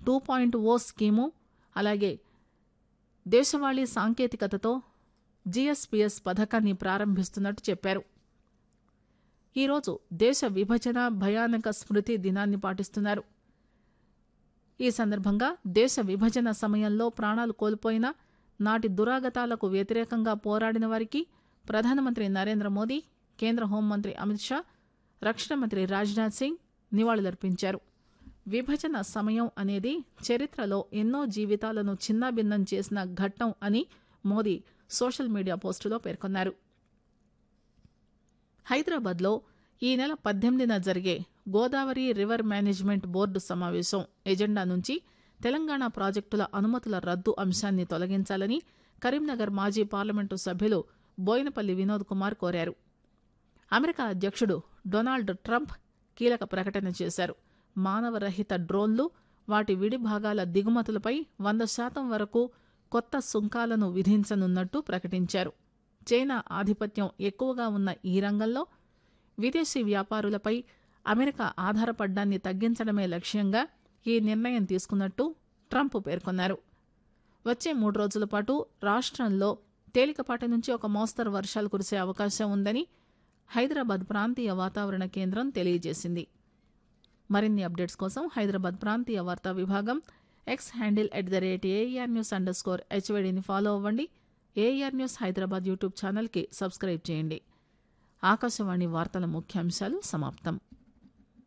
two point ఓ scheme అలాగే దేశవాళీ సాంకేతికతతో జీఎస్పీఎస్ పథకాన్ని ప్రారంభిస్తున్నట్టు చెప్పారు ఈరోజు దేశ విభజన భయానక స్మృతి దినాన్ని పాటిస్తున్నారు ఈ సందర్భంగా దేశ విభజన సమయంలో ప్రాణాలు కోల్పోయిన నాటి దురాగతాలకు వ్యతిరేకంగా పోరాడిన వారికి ప్రధానమంత్రి నరేంద్ర మోదీ కేంద్ర హోంమంత్రి అమిత్ షా రక్షణ మంత్రి రాజ్నాథ్ సింగ్ నివాళులర్పించారు విభజన సమయం అనేది చరిత్రలో ఎన్నో జీవితాలను చిన్నాభిన్నం చేసిన ఘట్టం అని మోదీ సోషల్ మీడియా పోస్టులో పేర్కొన్నారు హైదరాబాద్లో ఈ నెల పద్దెనిమిదిన జరిగే గోదావరి రివర్ మేనేజ్మెంట్ బోర్డు సమావేశం ఎజెండా నుంచి తెలంగాణ ప్రాజెక్టుల అనుమతుల రద్దు అంశాన్ని తొలగించాలని కరీంనగర్ మాజీ పార్లమెంటు సభ్యులు బోయినపల్లి వినోద్ కుమార్ కోరారు అమెరికా అధ్యక్షుడు డొనాల్డ్ ట్రంప్ కీలక ప్రకటన చేశారు మానవరహిత డ్రోన్లు వాటి విడి భాగాల దిగుమతులపై వంద శాతం వరకు కొత్త సుంకాలను విధించనున్నట్టు ప్రకటించారు చైనా ఆధిపత్యం ఎక్కువగా ఉన్న ఈ రంగంలో విదేశీ వ్యాపారులపై అమెరికా ఆధారపడ్డాన్ని తగ్గించడమే లక్ష్యంగా ఈ నిర్ణయం తీసుకున్నట్టు ట్రంప్ పేర్కొన్నారు వచ్చే మూడు రోజుల పాటు రాష్ట్రంలో తేలికపాటి నుంచి ఒక మోస్తరు వర్షాలు కురిసే అవకాశం ఉందని హైదరాబాద్ ప్రాంతీయ వాతావరణ కేంద్రం తెలియజేసింది మరిన్ని అప్డేట్స్ కోసం హైదరాబాద్ ప్రాంతీయ వార్తా విభాగం X handle at the rate A R news underscore హెచ్వైడిని ఫాలో అవ్వండి ఏఆర్ న్యూస్ హైదరాబాద్ యూట్యూబ్ ఛానల్కి సబ్స్క్రైబ్ చేయండి ఆకాశవాణి వార్తల ముఖ్యాంశాలు సమాప్తం